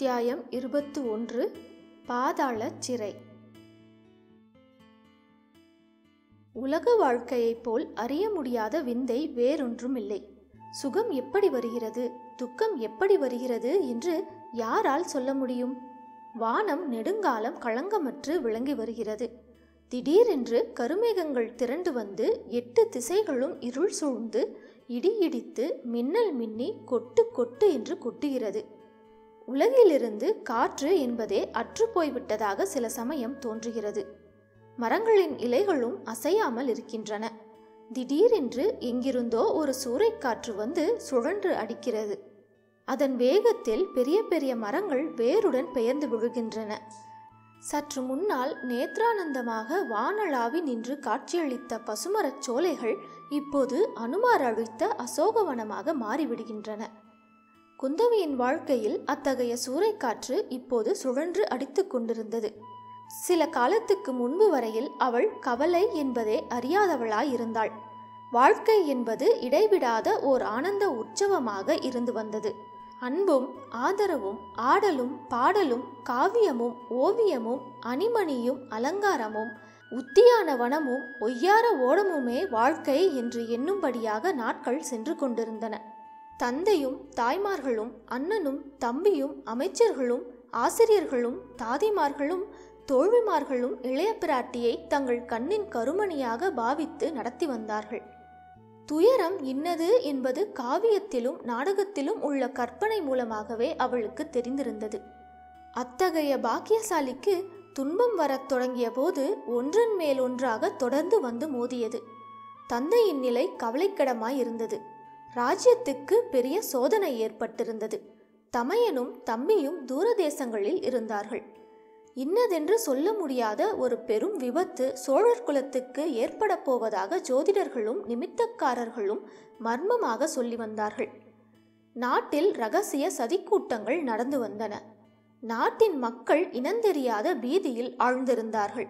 அத்தியாயம் இருபத்து ஒன்று பாதாள சிறை உலக வாழ்க்கையைப் போல் அறிய முடியாத விந்தை வேறொன்றுமில்லை சுகம் எப்படி வருகிறது துக்கம் எப்படி வருகிறது என்று யாரால் சொல்ல முடியும் வானம் நெடுங்காலம் களங்கமற்று விளங்கி வருகிறது திடீரென்று கருமேகங்கள் திரண்டு வந்து எட்டு திசைகளும் இருள் சூழ்ந்து இடி இடித்து மின்னல் மின்னி கொட்டு கொட்டு என்று கொட்டுகிறது உலகிலிருந்து காற்று என்பதே அற்றுப்போய்விட்டதாக சில சமயம் தோன்றுகிறது மரங்களின் இலைகளும் அசையாமல் இருக்கின்றன திடீரென்று எங்கிருந்தோ ஒரு சூறைக்காற்று வந்து சுழன்று அடிக்கிறது அதன் வேகத்தில் பெரிய பெரிய மரங்கள் வேருடன் பெயர்ந்து விழுகின்றன சற்று முன்னால் நேத்ரானந்தமாக வானளாவி நின்று காட்சியளித்த பசுமரச் சோலைகள் இப்போது அனுமார் அழித்த அசோகவனமாக மாறிவிடுகின்றன குந்தவியின் வாழ்க்கையில் அத்தகைய சூறைக்காற்று இப்போது சுழன்று அடித்துக் கொண்டிருந்தது சில காலத்துக்கு முன்பு வரையில் அவள் கவலை என்பதே அறியாதவளாய் இருந்தாள் வாழ்க்கை என்பது இடைவிடாத ஓர் ஆனந்த உற்சவமாக இருந்து வந்தது அன்பும் ஆதரவும் ஆடலும் பாடலும் காவியமும் ஓவியமும் அணிமணியும் அலங்காரமும் உத்தியான வனமும் ஒய்யார ஓடமுமே வாழ்க்கை என்று எண்ணும்படியாக நாட்கள் சென்று கொண்டிருந்தன தந்தையும் தாய்மார்களும் அண்ணனும் தம்பியும் அமைச்சர்களும் ஆசிரியர்களும் தாதிமார்களும் தோழிமார்களும் இளைய பிராட்டியை தங்கள் கண்ணின் கருமணியாக பாவித்து நடத்தி வந்தார்கள் துயரம் இன்னது என்பது காவியத்திலும் நாடகத்திலும் உள்ள கற்பனை மூலமாகவே அவளுக்கு தெரிந்திருந்தது அத்தகைய பாக்கியசாலிக்கு துன்பம் வரத் தொடங்கிய போது ஒன்றன் மேல் ஒன்றாக தொடர்ந்து வந்து மோதியது தந்தையின் நிலை கவலைக்கிடமாய் இருந்தது ராஜ்யத்துக்கு பெரிய சோதனை ஏற்பட்டிருந்தது தமையனும் தம்பியும் தூரதேசங்களில் இருந்தார்கள் இன்னதென்று சொல்ல முடியாத ஒரு பெரும் விபத்து சோழர் குலத்துக்கு ஏற்பட போவதாக ஜோதிடர்களும் நிமித்தக்காரர்களும் மர்மமாக சொல்லி வந்தார்கள் நாட்டில் ரகசிய சதிக்கூட்டங்கள் நடந்து வந்தன நாட்டின் மக்கள் இனந்தெரியாத பீதியில் ஆழ்ந்திருந்தார்கள்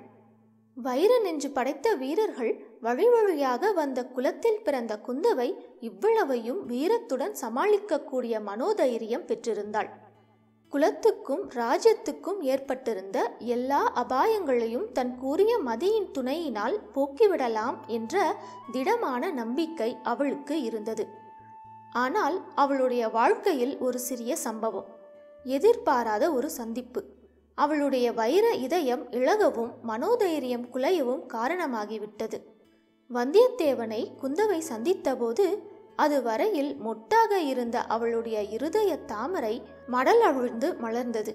வைர நெஞ்சு படைத்த வீரர்கள் வழி வழியாக வந்த குலத்தில் பிறந்த குந்தவை இவ்வளவையும் வீரத்துடன் சமாளிக்கக்கூடிய மனோதைரியம் பெற்றிருந்தாள் குலத்துக்கும் ராஜ்யத்துக்கும் ஏற்பட்டிருந்த எல்லா அபாயங்களையும் தன் கூறிய மதியின் துணையினால் போக்கிவிடலாம் என்ற திடமான நம்பிக்கை அவளுக்கு இருந்தது ஆனால் அவளுடைய வாழ்க்கையில் ஒரு சிறிய சம்பவம் எதிர்பாராத ஒரு சந்திப்பு அவளுடைய வைர இதயம் இழகவும் மனோதைரியம் குலையவும் காரணமாகிவிட்டது வந்தியத்தேவனை குந்தவை சந்தித்தபோது அது வரையில் மொட்டாக இருந்த அவளுடைய இருதய தாமரை மடல் அவிழ்ந்து மலர்ந்தது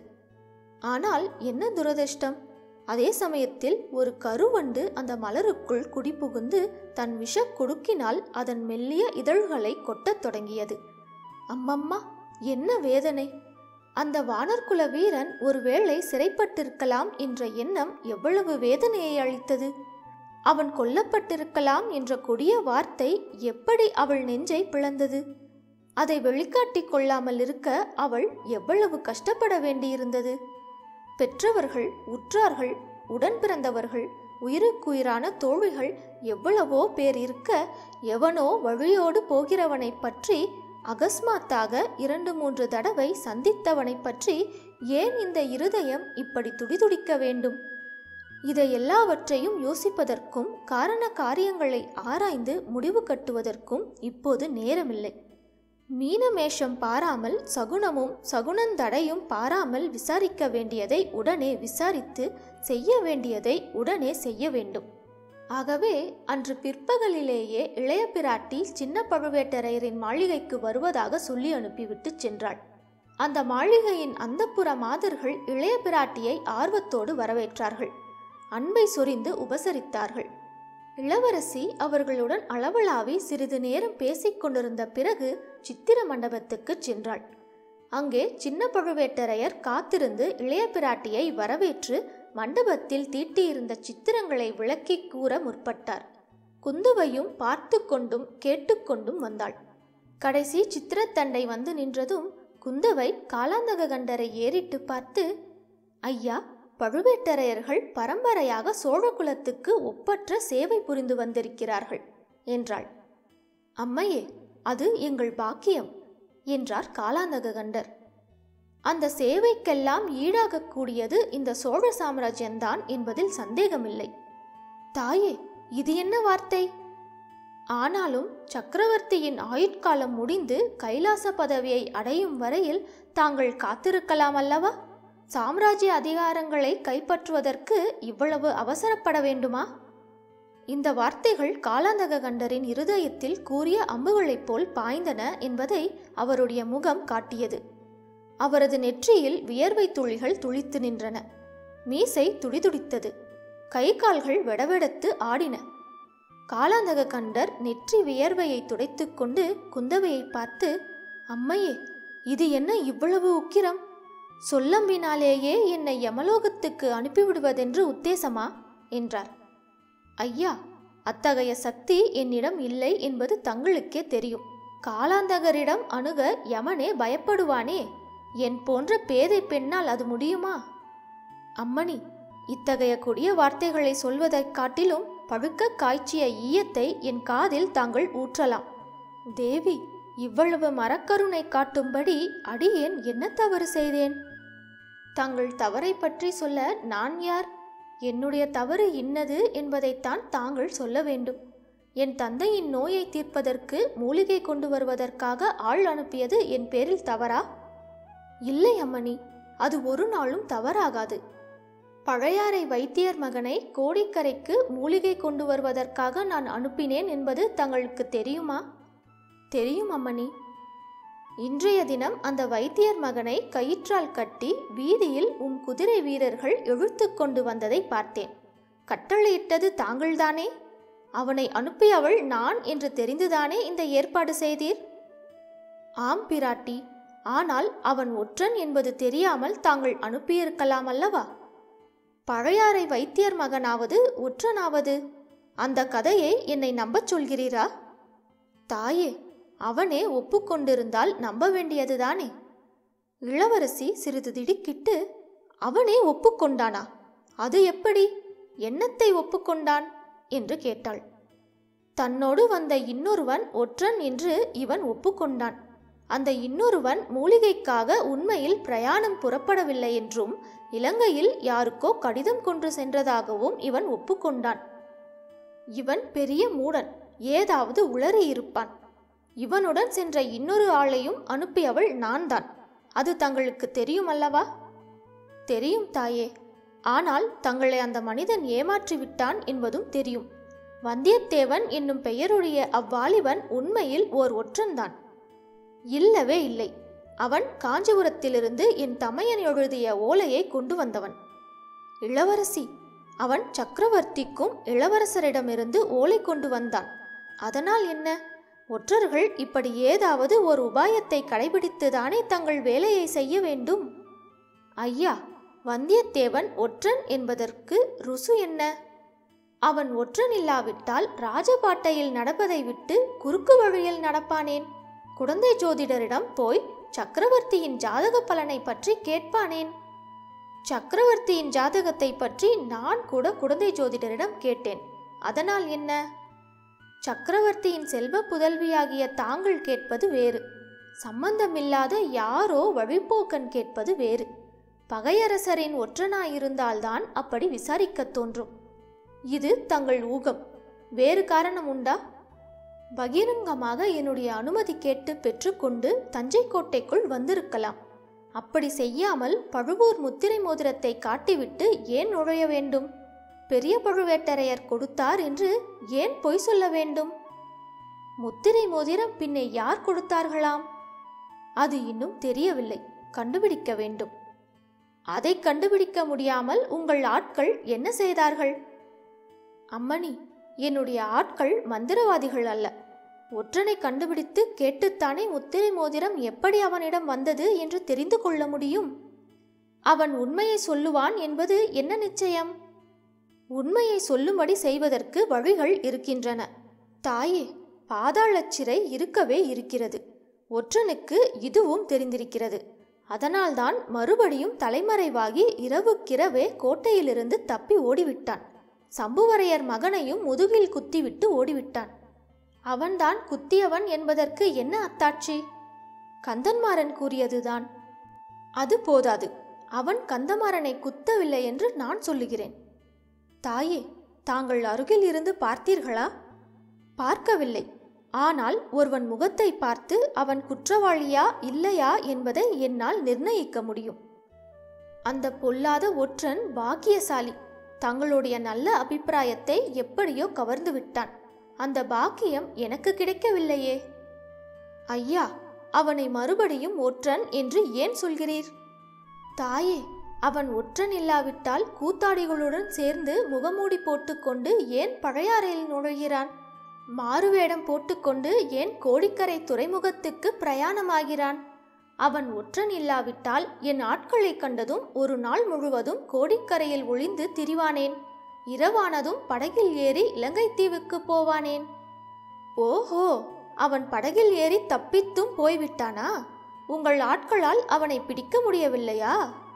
ஆனால் என்ன துரதிர்ஷ்டம் அதே சமயத்தில் ஒரு கருவண்டு அந்த மலருக்குள் குடிபுகுந்து தன் விஷ கொடுக்கினால் அதன் மெல்லிய இதழ்களை கொட்டத் தொடங்கியது அம்மம்மா என்ன வேதனை அந்த வானர்குல வீரன் ஒருவேளை சிறைப்பட்டிருக்கலாம் என்ற எண்ணம் எவ்வளவு வேதனையை அளித்தது அவன் கொல்லப்பட்டிருக்கலாம் என்ற கொடிய வார்த்தை எப்படி அவள் நெஞ்சை பிளந்தது அதை வெளிக்காட்டிக் கொள்ளாமல் இருக்க அவள் எவ்வளவு கஷ்டப்பட வேண்டியிருந்தது பெற்றவர்கள் உற்றார்கள் உடன் பிறந்தவர்கள் உயிருக்குயிரான தோழிகள் எவ்வளவோ பேர் இருக்க எவனோ வழியோடு போகிறவனை பற்றி அகஸ்மாத்தாக இரண்டு மூன்று தடவை சந்தித்தவனை பற்றி ஏன் இந்த இருதயம் இப்படி துடிதுடிக்க வேண்டும் இதை எல்லாவற்றையும் யோசிப்பதற்கும் காரண காரியங்களை ஆராய்ந்து முடிவு கட்டுவதற்கும் இப்போது நேரமில்லை மீனமேஷம் பாராமல் சகுனமும் சகுனந்தடையும் பாராமல் விசாரிக்க வேண்டியதை உடனே விசாரித்து செய்ய வேண்டியதை உடனே செய்ய வேண்டும் ஆகவே அன்று பிற்பகலிலேயே இளைய பிராட்டி சின்ன பழுவேட்டரையரின் மாளிகைக்கு வருவதாக சொல்லி அனுப்பிவிட்டு சென்றாள் அந்த மாளிகையின் அந்தப்புற மாதர்கள் இளைய பிராட்டியை ஆர்வத்தோடு வரவேற்றார்கள் அன்பை சொரிந்து உபசரித்தார்கள் இளவரசி அவர்களுடன் அளவலாவி சிறிது நேரம் பேசிக் கொண்டிருந்த பிறகு சித்திர மண்டபத்துக்கு சென்றாள் அங்கே சின்ன பழுவேட்டரையர் காத்திருந்து இளைய பிராட்டியை வரவேற்று மண்டபத்தில் தீட்டியிருந்த சித்திரங்களை விளக்கி கூற முற்பட்டார் குந்துவையும் பார்த்து கொண்டும் கேட்டுக்கொண்டும் வந்தாள் கடைசி சித்திரத்தண்டை வந்து நின்றதும் குந்தவை காலாந்தக கண்டரை ஏறிட்டு பார்த்து ஐயா பழுவேட்டரையர்கள் பரம்பரையாக சோழகுலத்துக்கு ஒப்பற்ற சேவை புரிந்து வந்திருக்கிறார்கள் என்றாள் அம்மையே அது எங்கள் பாக்கியம் என்றார் காலாந்தக கண்டர் அந்த சேவைக்கெல்லாம் ஈடாகக்கூடியது இந்த சோழ சாம்ராஜ்யம்தான் என்பதில் சந்தேகமில்லை தாயே இது என்ன வார்த்தை ஆனாலும் சக்கரவர்த்தியின் ஆயுட்காலம் முடிந்து கைலாச பதவியை அடையும் வரையில் தாங்கள் காத்திருக்கலாம் அல்லவா சாம்ராஜ்ய அதிகாரங்களை கைப்பற்றுவதற்கு இவ்வளவு அவசரப்பட வேண்டுமா இந்த வார்த்தைகள் காலாந்தக கண்டரின் இருதயத்தில் கூறிய அம்புகளைப் போல் பாய்ந்தன என்பதை அவருடைய முகம் காட்டியது அவரது நெற்றியில் வியர்வை துளிகள் துளித்து நின்றன மீசை துடிதுடித்தது கை கால்கள் வெடவெடத்து ஆடின காலாந்தக கண்டர் நெற்றி வியர்வையை துடைத்துக்கொண்டு குந்தவையை பார்த்து அம்மையே இது என்ன இவ்வளவு உக்கிரம் சொல்லம்பினாலேயே என்னை யமலோகத்துக்கு அனுப்பிவிடுவதென்று உத்தேசமா என்றார் ஐயா அத்தகைய சக்தி என்னிடம் இல்லை என்பது தங்களுக்கே தெரியும் காலாந்தகரிடம் அணுக யமனே பயப்படுவானே என் போன்ற பேதை பெண்ணால் அது முடியுமா அம்மணி இத்தகைய கொடிய வார்த்தைகளை சொல்வதைக் காட்டிலும் பழுக்க காய்ச்சிய ஈயத்தை என் காதில் தாங்கள் ஊற்றலாம் தேவி இவ்வளவு மரக்கருணை காட்டும்படி அடியேன் என்ன தவறு செய்தேன் தங்கள் தவறை பற்றி சொல்ல நான் யார் என்னுடைய தவறு இன்னது என்பதைத்தான் தாங்கள் சொல்ல வேண்டும் என் தந்தையின் நோயை தீர்ப்பதற்கு மூலிகை கொண்டு வருவதற்காக ஆள் அனுப்பியது என் பேரில் தவறா இல்லை அம்மணி அது ஒரு நாளும் தவறாகாது பழையாறை வைத்தியர் மகனை கோடிக்கரைக்கு மூலிகை கொண்டு வருவதற்காக நான் அனுப்பினேன் என்பது தங்களுக்கு தெரியுமா தெரியும் அம்மணி இன்றைய தினம் அந்த வைத்தியர் மகனை கயிற்றால் கட்டி வீதியில் உம் குதிரை வீரர்கள் இழுத்து கொண்டு வந்ததை பார்த்தேன் கட்டளையிட்டது தாங்கள்தானே அவனை அனுப்பியவள் நான் என்று தெரிந்துதானே இந்த ஏற்பாடு செய்தீர் ஆம் பிராட்டி ஆனால் அவன் ஒற்றன் என்பது தெரியாமல் தாங்கள் அனுப்பியிருக்கலாம் அல்லவா பழையாறை வைத்தியர் மகனாவது ஒற்றனாவது அந்த கதையை என்னை நம்பச் சொல்கிறீரா தாயே அவனே ஒப்புக்கொண்டிருந்தால் நம்ப வேண்டியதுதானே இளவரசி சிறிது திடுக்கிட்டு அவனே ஒப்புக்கொண்டானா அது எப்படி என்னத்தை ஒப்புக்கொண்டான் என்று கேட்டாள் தன்னோடு வந்த இன்னொருவன் ஒற்றன் என்று இவன் ஒப்புக்கொண்டான் அந்த இன்னொருவன் மூலிகைக்காக உண்மையில் பிரயாணம் புறப்படவில்லை என்றும் இலங்கையில் யாருக்கோ கடிதம் கொண்டு சென்றதாகவும் இவன் ஒப்புக்கொண்டான் இவன் பெரிய மூடன் ஏதாவது உளறி இருப்பான் இவனுடன் சென்ற இன்னொரு ஆளையும் அனுப்பியவள் நான்தான் அது தங்களுக்கு தெரியும் அல்லவா தெரியும் தாயே ஆனால் தங்களை அந்த மனிதன் ஏமாற்றி விட்டான் என்பதும் தெரியும் வந்தியத்தேவன் என்னும் பெயருடைய அவ்வாலிபன் உண்மையில் ஓர் ஒற்றன்தான் இல்லவே இல்லை அவன் காஞ்சிபுரத்திலிருந்து என் தமையன் எழுதிய ஓலையை கொண்டு வந்தவன் இளவரசி அவன் சக்கரவர்த்திக்கும் இளவரசரிடமிருந்து ஓலை கொண்டு வந்தான் அதனால் என்ன ஒற்றர்கள் இப்படி ஏதாவது ஒரு உபாயத்தை கடைபிடித்துதானே தங்கள் வேலையை செய்ய வேண்டும் ஐயா வந்தியத்தேவன் ஒற்றன் என்பதற்கு ருசு என்ன அவன் ஒற்றன் இல்லாவிட்டால் ராஜபாட்டையில் நடப்பதை விட்டு குறுக்கு வழியில் நடப்பானேன் குழந்தை ஜோதிடரிடம் போய் சக்கரவர்த்தியின் ஜாதக பலனை பற்றி கேட்பானேன் சக்கரவர்த்தியின் ஜாதகத்தை பற்றி நான் கூட குழந்தை ஜோதிடரிடம் கேட்டேன் அதனால் என்ன சக்கரவர்த்தியின் செல்வ புதல்வியாகிய தாங்கள் கேட்பது வேறு சம்பந்தமில்லாத யாரோ வழிப்போக்கன் கேட்பது வேறு பகையரசரின் ஒற்றனாயிருந்தால்தான் அப்படி விசாரிக்கத் தோன்றும் இது தங்கள் ஊகம் வேறு காரணம் உண்டா பகிரங்கமாக என்னுடைய அனுமதி கேட்டு பெற்றுக்கொண்டு தஞ்சை கோட்டைக்குள் வந்திருக்கலாம் அப்படி செய்யாமல் பழுவூர் முத்திரை மோதிரத்தை காட்டிவிட்டு ஏன் நுழைய வேண்டும் பெரிய பழுவேட்டரையர் கொடுத்தார் என்று ஏன் பொய் சொல்ல வேண்டும் முத்திரை மோதிரம் பின்னே யார் கொடுத்தார்களாம் அது இன்னும் தெரியவில்லை கண்டுபிடிக்க வேண்டும் அதை கண்டுபிடிக்க முடியாமல் உங்கள் ஆட்கள் என்ன செய்தார்கள் அம்மணி என்னுடைய ஆட்கள் மந்திரவாதிகள் அல்ல ஒற்றனை கண்டுபிடித்து கேட்டுத்தானே முத்திரை மோதிரம் எப்படி அவனிடம் வந்தது என்று தெரிந்து கொள்ள முடியும் அவன் உண்மையை சொல்லுவான் என்பது என்ன நிச்சயம் உண்மையை சொல்லும்படி செய்வதற்கு வழிகள் இருக்கின்றன தாயே பாதாளச் சிறை இருக்கவே இருக்கிறது ஒற்றனுக்கு இதுவும் தெரிந்திருக்கிறது அதனால்தான் மறுபடியும் தலைமறைவாகி இரவுக்கிரவே கோட்டையிலிருந்து தப்பி ஓடிவிட்டான் சம்புவரையர் மகனையும் முதுகில் குத்திவிட்டு ஓடிவிட்டான் அவன்தான் குத்தியவன் என்பதற்கு என்ன அத்தாட்சி கந்தன்மாறன் கூறியதுதான் அது போதாது அவன் கந்தமாறனை குத்தவில்லை என்று நான் சொல்லுகிறேன் தாயே தாங்கள் அருகில் இருந்து பார்த்தீர்களா பார்க்கவில்லை ஆனால் ஒருவன் முகத்தை பார்த்து அவன் குற்றவாளியா இல்லையா என்பதை என்னால் நிர்ணயிக்க முடியும் அந்த பொல்லாத ஒற்றன் பாக்கியசாலி தங்களுடைய நல்ல அபிப்பிராயத்தை எப்படியோ கவர்ந்து விட்டான் அந்த பாக்கியம் எனக்கு கிடைக்கவில்லையே ஐயா அவனை மறுபடியும் ஒற்றன் என்று ஏன் சொல்கிறீர் தாயே அவன் ஒற்றன் இல்லாவிட்டால் கூத்தாடிகளுடன் சேர்ந்து முகமூடி போட்டுக்கொண்டு ஏன் பழையாறையில் நுழைகிறான் மாறுவேடம் போட்டுக்கொண்டு ஏன் கோடிக்கரை துறைமுகத்துக்கு பிரயாணமாகிறான் அவன் ஒற்றன் இல்லாவிட்டால் என் ஆட்களைக் கண்டதும் ஒரு நாள் முழுவதும் கோடிக்கரையில் ஒளிந்து திரிவானேன் இரவானதும் படகில் ஏறி இலங்கை தீவுக்கு போவானேன் ஓஹோ அவன் படகில் ஏறி தப்பித்தும் போய்விட்டானா உங்கள் ஆட்களால் அவனை பிடிக்க முடியவில்லையா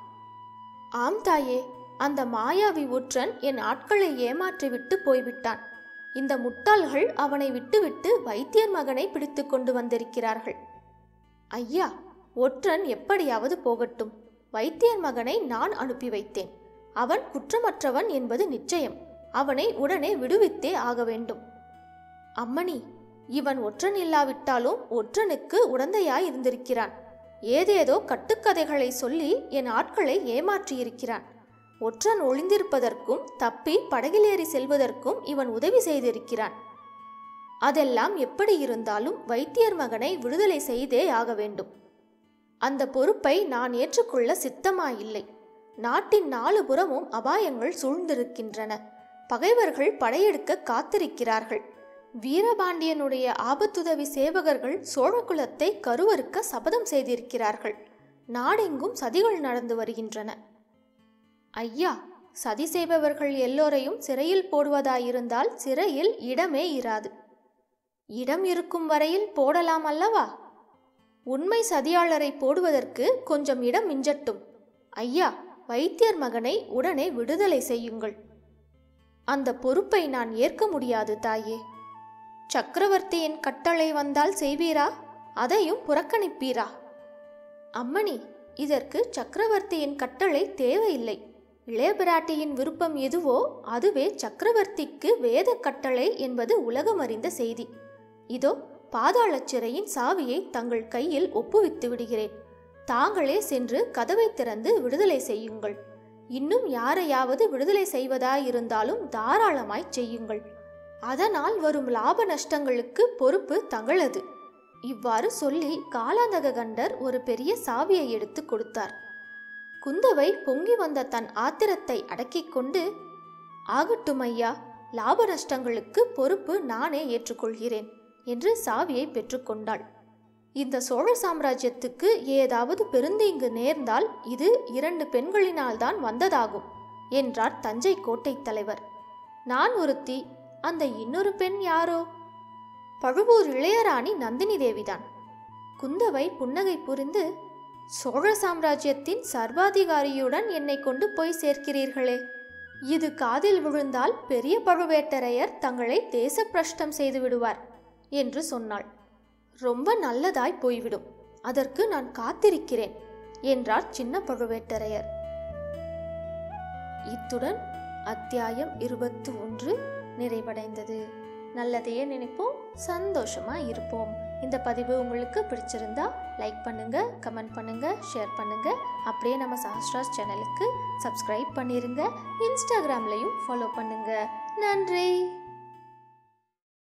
ஆம் தாயே அந்த மாயாவி ஒற்றன் என் ஆட்களை ஏமாற்றிவிட்டு போய்விட்டான் இந்த முட்டாள்கள் அவனை விட்டுவிட்டு வைத்தியர் மகனை பிடித்து கொண்டு வந்திருக்கிறார்கள் ஐயா ஒற்றன் எப்படியாவது போகட்டும் வைத்தியர் மகனை நான் அனுப்பி வைத்தேன் அவன் குற்றமற்றவன் என்பது நிச்சயம் அவனை உடனே விடுவித்தே ஆக வேண்டும் அம்மணி இவன் ஒற்றன் இல்லாவிட்டாலும் ஒற்றனுக்கு உடந்தையாய் இருந்திருக்கிறான் ஏதேதோ கட்டுக்கதைகளை சொல்லி என் ஆட்களை ஏமாற்றியிருக்கிறான் ஒற்றன் ஒளிந்திருப்பதற்கும் தப்பி படகிலேறி செல்வதற்கும் இவன் உதவி செய்திருக்கிறான் அதெல்லாம் எப்படி இருந்தாலும் வைத்தியர் மகனை விடுதலை செய்தே ஆக வேண்டும் அந்த பொறுப்பை நான் ஏற்றுக்கொள்ள சித்தமாயில்லை நாட்டின் நாலு புறமும் அபாயங்கள் சூழ்ந்திருக்கின்றன பகைவர்கள் படையெடுக்க காத்திருக்கிறார்கள் வீரபாண்டியனுடைய ஆபத்துதவி சேவகர்கள் சோழகுலத்தை கருவறுக்க சபதம் செய்திருக்கிறார்கள் நாடெங்கும் சதிகள் நடந்து வருகின்றன ஐயா சதி செய்பவர்கள் எல்லோரையும் சிறையில் போடுவதாயிருந்தால் சிறையில் இடமே இராது இடம் இருக்கும் வரையில் போடலாம் அல்லவா உண்மை சதியாளரை போடுவதற்கு கொஞ்சம் இடம் மிஞ்சட்டும் ஐயா வைத்தியர் மகனை உடனே விடுதலை செய்யுங்கள் அந்த பொறுப்பை நான் ஏற்க முடியாது தாயே சக்கரவர்த்தியின் கட்டளை வந்தால் செய்வீரா அதையும் புறக்கணிப்பீரா அம்மணி இதற்கு சக்கரவர்த்தியின் கட்டளை தேவையில்லை இளையபிராட்டியின் விருப்பம் எதுவோ அதுவே சக்கரவர்த்திக்கு வேத கட்டளை என்பது உலகமறிந்த செய்தி இதோ பாதாளச் சிறையின் சாவியை தங்கள் கையில் ஒப்புவித்து விடுகிறேன் தாங்களே சென்று கதவை திறந்து விடுதலை செய்யுங்கள் இன்னும் யாரையாவது விடுதலை செய்வதாயிருந்தாலும் தாராளமாய் செய்யுங்கள் அதனால் வரும் லாப நஷ்டங்களுக்கு பொறுப்பு தங்களது இவ்வாறு சொல்லி காலாந்தக கண்டர் ஒரு பெரிய சாவியை எடுத்து கொடுத்தார் குந்தவை பொங்கி வந்த தன் ஆத்திரத்தை அடக்கிக் கொண்டு ஆகட்டும் ஐயா லாப நஷ்டங்களுக்கு பொறுப்பு நானே ஏற்றுக்கொள்கிறேன் என்று சாவியை பெற்றுக்கொண்டாள் இந்த சோழ சாம்ராஜ்யத்துக்கு ஏதாவது பெருந்தீங்கு நேர்ந்தால் இது இரண்டு பெண்களினால்தான் வந்ததாகும் என்றார் தஞ்சை கோட்டைத் தலைவர் நான் ஒருத்தி அந்த இன்னொரு பெண் யாரோ பழுவூர் இளையராணி நந்தினி தேவிதான் குந்தவை புன்னகை புரிந்து சோழ சாம்ராஜ்யத்தின் சர்வாதிகாரியுடன் என்னை கொண்டு போய் சேர்க்கிறீர்களே இது காதில் விழுந்தால் பெரிய பழுவேட்டரையர் தங்களை தேசப்பிரஷ்டம் செய்து விடுவார் என்று சொன்னாள் ரொம்ப நல்லதாய் போய்விடும் அதற்கு நான் காத்திருக்கிறேன் என்றார் சின்ன பழுவேட்டரையர் இத்துடன் அத்தியாயம் இருபத்தி ஒன்று நிறைவடைந்தது நல்லதையே நினைப்போம் சந்தோஷமா இருப்போம் இந்த பதிவு உங்களுக்கு பிடிச்சிருந்தா லைக் பண்ணுங்க கமெண்ட் பண்ணுங்க ஷேர் பண்ணுங்க அப்படியே நம்ம சஹஸ்ராஸ் சேனலுக்கு சப்ஸ்கிரைப் பண்ணிருங்க இன்ஸ்டாகிராம்லையும் ஃபாலோ பண்ணுங்க நன்றி